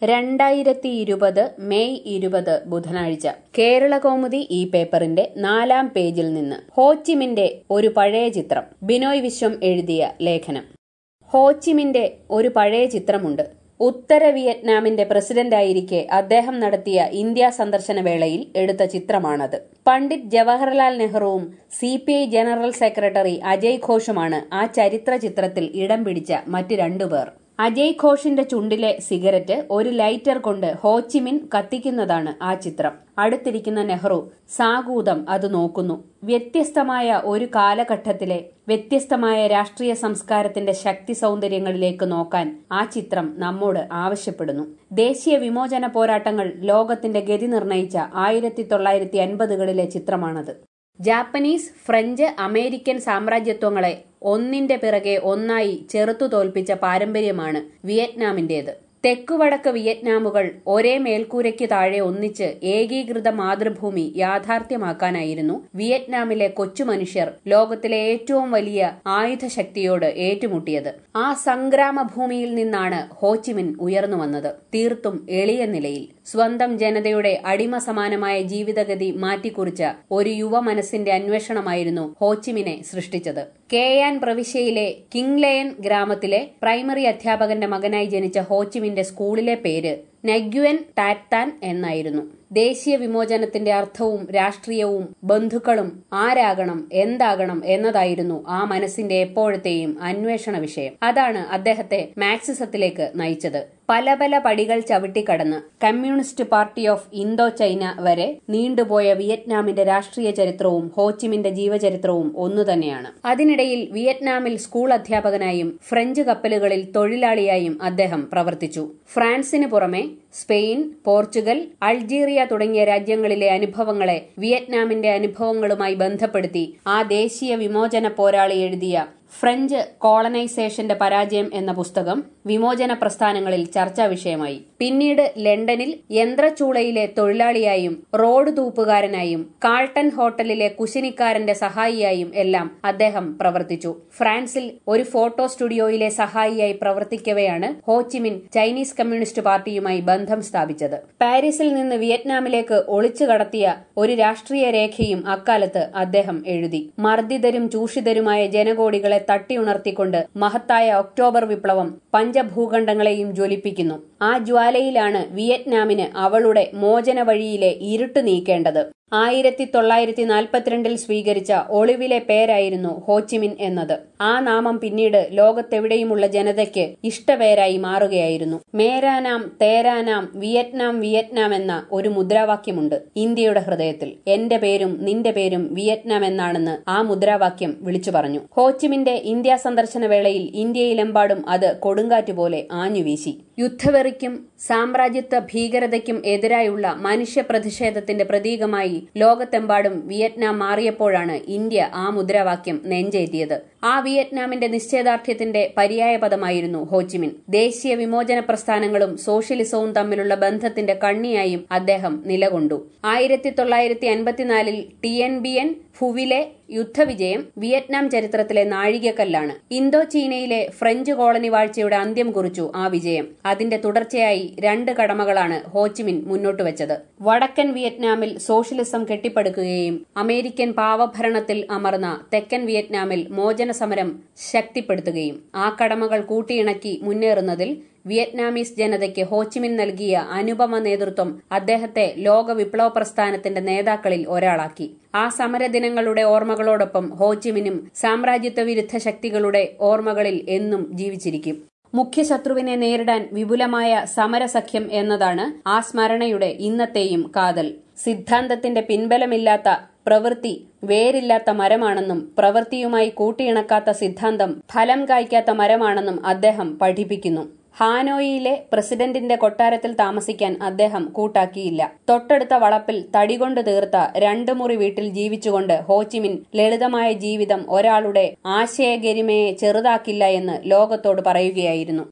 രണ്ടായിരത്തി ഇരുപത് മെയ് ഇരുപത് ബുധനാഴ്ച കേരളകൗമുദി ഈ പേപ്പറിന്റെ നാലാം പേജിൽ നിന്ന് ഹോച്ചിമിന്റെ ഒരു പഴയ ചിത്രം ബിനോയ് വിശ്വം എഴുതിയ ലേഖനം ഹോച്ചിമിന്റെ ഒരു പഴയ ചിത്രമുണ്ട് ഉത്തര വിയറ്റ്നാമിന്റെ പ്രസിഡന്റായിരിക്കെ അദ്ദേഹം നടത്തിയ ഇന്ത്യ സന്ദർശന വേളയിൽ എടുത്ത ചിത്രമാണത് പണ്ഡിറ്റ് ജവഹർലാൽ നെഹ്റുവും C P I general secretary Ajay ഘോഷുമാണ് ആ ചരിത്ര ചിത്രത്തിൽ ഇടം പിടിച്ച മറ്റ് രണ്ടുപേർ അജയ് ഘോഷിന്റെ ചുണ്ടിലെ സിഗരറ്റ് ഒരു ലൈറ്റർ കൊണ്ട് ഹോച്ചിമിൻ കത്തിക്കുന്നതാണ് ആ ചിത്രം അടുത്തിരിക്കുന്ന നെഹ്റു സാഗൂതം അത് നോക്കുന്നു വ്യത്യസ്തമായ ഒരു കാലഘട്ടത്തിലെ വ്യത്യസ്തമായ രാഷ്ട്രീയ സംസ്കാരത്തിന്റെ ശക്തി സൗന്ദര്യങ്ങളിലേക്ക് നോക്കാൻ ആ ചിത്രം നമ്മോട് ആവശ്യപ്പെടുന്നു ദേശീയ വിമോചന പോരാട്ടങ്ങൾ ലോകത്തിന്റെ ഗതി നിർണയിച്ച ആയിരത്തി തൊള്ളായിരത്തി അൻപതുകളിലെ ചിത്രമാണത് ജാപ്പനീസ് ഫ്രഞ്ച് അമേരിക്കൻ സാമ്രാജ്യത്വങ്ങളെ ഒന്നിന്റെ പിറകെ ഒന്നായി ചെറുത്തു തോൽപ്പിച്ച പാരമ്പര്യമാണ് വിയറ്റ്നാമിന്റേത് തെക്കുവടക്ക് വിയറ്റ്നാമുകൾ ഒരേ മേൽക്കൂരയ്ക്ക് താഴെ ഒന്നിച്ച് ഏകീകൃത മാതൃഭൂമി യാഥാർത്ഥ്യമാക്കാനായിരുന്നു വിയറ്റ്നാമിലെ കൊച്ചു മനുഷ്യർ ലോകത്തിലെ ഏറ്റവും വലിയ ആയുധശക്തിയോട് ഏറ്റുമുട്ടിയത് ആ സംഗ്രാമ ഭൂമിയിൽ നിന്നാണ് ഹോച്ചിമിൻ ഉയർന്നു വന്നത് തീർത്തും എളിയ നിലയിൽ സ്വന്തം ജനതയുടെ അടിമ സമാനമായ ജീവിതഗതി മാറ്റിക്കുറിച്ച ഒരു യുവ മനസ്സിന്റെ അന്വേഷണമായിരുന്നു ഹോച്ചിമിനെ സൃഷ്ടിച്ചത് കേയാൻ പ്രവിശ്യയിലെ കിങ്ലേയൻ ഗ്രാമത്തിലെ പ്രൈമറി അധ്യാപകന്റെ മകനായി ജനിച്ച ഹോച്ചിമിന്റെ സ്കൂളിലെ പേര് നഗ്യുവൻ ടാറ്റാൻ എന്നായിരുന്നു ദേശീയ വിമോചനത്തിന്റെ അർത്ഥവും രാഷ്ട്രീയവും ബന്ധുക്കളും ആരാകണം എന്താകണം എന്നതായിരുന്നു ആ മനസ്സിന്റെ എപ്പോഴത്തെയും അന്വേഷണ വിഷയം അതാണ് അദ്ദേഹത്തെ മാക്സിസത്തിലേക്ക് നയിച്ചത് പല പല പടികൾ ചവിട്ടിക്കടന്ന് communist party of Indochina വരെ നീണ്ടുപോയ വിയറ്റ്നാമിന്റെ രാഷ്ട്രീയ ചരിത്രവും ഹോച്ചിമിന്റെ ജീവചരിത്രവും ഒന്നുതന്നെയാണ് അതിനിടയിൽ വിയറ്റ്നാമിൽ സ്കൂൾ അധ്യാപകനായും ഫ്രഞ്ച് കപ്പലുകളിൽ തൊഴിലാളിയായും അദ്ദേഹം പ്രവർത്തിച്ചു ഫ്രാൻസിന് പുറമെ സ്പെയിൻ പോർച്ചുഗൽ അൾജീറിയ തുടങ്ങിയ രാജ്യങ്ങളിലെ അനുഭവങ്ങളെ വിയറ്റ്നാമിന്റെ അനുഭവങ്ങളുമായി ബന്ധപ്പെടുത്തി ആ ദേശീയ വിമോചന പോരാളി എഴുതിയ ഫ്രഞ്ച് കോളനൈസേഷന്റെ പരാജയം എന്ന പുസ്തകം വിമോചന പ്രസ്ഥാനങ്ങളിൽ ചർച്ചാ വിഷയമായി പിന്നീട് ലണ്ടനിൽ യന്ത്രച്ചൂളയിലെ തൊഴിലാളിയായും റോഡ് തൂപ്പുകാരനായും കാൾട്ടൺ ഹോട്ടലിലെ കുശിനിക്കാരന്റെ സഹായിയായും എല്ലാം അദ്ദേഹം പ്രവർത്തിച്ചു ഫ്രാൻസിൽ ഒരു ഫോട്ടോ സ്റ്റുഡിയോയിലെ സഹായിയായി പ്രവർത്തിക്കവെയാണ് ഹോച്ചിമിൻ ചൈനീസ് കമ്മ്യൂണിസ്റ്റ് പാർട്ടിയുമായി ബന്ധം സ്ഥാപിച്ചത് പാരീസിൽ നിന്ന് വിയറ്റ്നാമിലേക്ക് ഒളിച്ചു കടത്തിയ ഒരു രാഷ്ട്രീയ രേഖയും അക്കാലത്ത് അദ്ദേഹം എഴുതി മർദ്ദിതരും ചൂഷിതരുമായ ജനകോടികളെ തട്ടിയുണർത്തിക്കൊണ്ട് മഹത്തായ ഒക്ടോബർ വിപ്ലവം പഞ്ചഭൂഖണ്ഡങ്ങളെയും ജ്വലിപ്പിക്കുന്നു ആ ജ്വാലയിലാണ് വിയറ്റ്നാമിന് അവളുടെ മോചന വഴിയിലെ ഇരുട്ട് നീക്കേണ്ടത് ആയിരത്തി തൊള്ളായിരത്തി നാൽപ്പത്തിരണ്ടിൽ സ്വീകരിച്ച ഒളിവിലെ പേരായിരുന്നു ഹോച്ചിമിൻ എന്നത് ആ നാമം പിന്നീട് ലോകത്തെവിടെയുമുള്ള ജനതയ്ക്ക് ഇഷ്ടപേരായി മാറുകയായിരുന്നു മേരാനാം തേരാനാം വിയറ്റ്നാം വിയറ്റ്നാം എന്ന ഒരു മുദ്രാവാക്യമുണ്ട് ഇന്ത്യയുടെ ഹൃദയത്തിൽ എന്റെ പേരും നിന്റെ പേരും വിയറ്റ്നാം എന്നാണെന്ന് ആ മുദ്രാവാക്യം വിളിച്ചു പറഞ്ഞു ഹോച്ചിമിന്റെ ഇന്ത്യ സന്ദർശന വേളയിൽ ഇന്ത്യയിലെമ്പാടും അത് കൊടുങ്കാറ്റുപോലെ ആഞ്ഞുവീശി യുദ്ധവെറിക്കും സാമ്രാജ്യത്വ ഭീകരതയ്ക്കും എതിരായുള്ള മനുഷ്യ പ്രതിഷേധത്തിന്റെ പ്രതീകമായി ലോകത്തെമ്പാടും വിയറ്റ്നാം മാറിയപ്പോഴാണ് ഇന്ത്യ ആ മുദ്രാവാക്യം നെഞ്ചേറ്റിയത് ആ വിയറ്റ്നാമിന്റെ നിശ്ചയദാർഢ്യത്തിന്റെ പര്യായ പദമായിരുന്നു ഹോച്ചിമിൻ ദേശീയ വിമോചന പ്രസ്ഥാനങ്ങളും സോഷ്യലിസവും തമ്മിലുള്ള ബന്ധത്തിന്റെ കണ്ണിയായും അദ്ദേഹം നിലകൊണ്ടു ആയിരത്തി തൊള്ളായിരത്തി അൻപത്തിനാലിൽ ടി എൻ ബി എൻ ഫുവിലെ യുദ്ധവിജയം വിയറ്റ്നാം ചരിത്രത്തിലെ നാഴികക്കല്ലാണ് ഇന്തോ ചീനയിലെ ഫ്രഞ്ച് കോളനി വാഴ്ചയുടെ അന്ത്യം കുറിച്ചു ആ വിജയം അതിന്റെ തുടർച്ചയായി രണ്ട് കടമകളാണ് ഹോച്ചിമിൻ മുന്നോട്ട് വെച്ചത് വടക്കൻ വിയറ്റ്നാമിൽ സോഷ്യലിസം കെട്ടിപ്പടുക്കുകയും അമേരിക്കൻ പാവഭരണത്തിൽ അമർന്ന തെക്കൻ വിയറ്റ്നാമിൽ മോചന സമരം ശക്തിപ്പെടുത്തുകയും ആ കടമകൾ കൂട്ടിയിണക്കി മുന്നേറുന്നതിൽ വിയറ്റ്നാമീസ് ജനതയ്ക്ക് ഹോച്ചിമിൻ നൽകിയ അനുപമ നേതൃത്വം അദ്ദേഹത്തെ ലോക വിപ്ലവ പ്രസ്ഥാനത്തിന്റെ നേതാക്കളിൽ ഒരാളാക്കി ആ സമരദിനങ്ങളുടെ ഓർമ്മകളോടൊപ്പം ഹോച്ചിമിനും സാമ്രാജ്യത്വ വിരുദ്ധ ശക്തികളുടെ ഓർമ്മകളിൽ എന്നും ജീവിച്ചിരിക്കും മുഖ്യശത്രുവിനെ നേരിടാൻ വിപുലമായ സമരസഖ്യം എന്നതാണ് ആ സ്മരണയുടെ ഇന്നത്തെയും കാതൽ സിദ്ധാന്തത്തിന്റെ പിൻബലമില്ലാത്ത പ്രവൃത്തി വേരില്ലാത്ത മരമാണെന്നും പ്രവൃത്തിയുമായി കൂട്ടിയിണക്കാത്ത സിദ്ധാന്തം ഫലം കായ്ക്കാത്ത മരമാണെന്നും അദ്ദേഹം പഠിപ്പിക്കുന്നു ഹാനോയിലെ പ്രസിഡന്റിന്റെ കൊട്ടാരത്തിൽ താമസിക്കാൻ അദ്ദേഹം കൂട്ടാക്കിയില്ല തൊട്ടടുത്ത വളപ്പിൽ തടികൊണ്ട് തീർത്ത രണ്ടു മുറി വീട്ടിൽ ജീവിച്ചുകൊണ്ട് ഹോച്ചിമിൻ ലളിതമായ ജീവിതം ഒരാളുടെ ആശയഗരിമയെ ചെറുതാക്കില്ല എന്ന് ലോകത്തോട് പറയുകയായിരുന്നു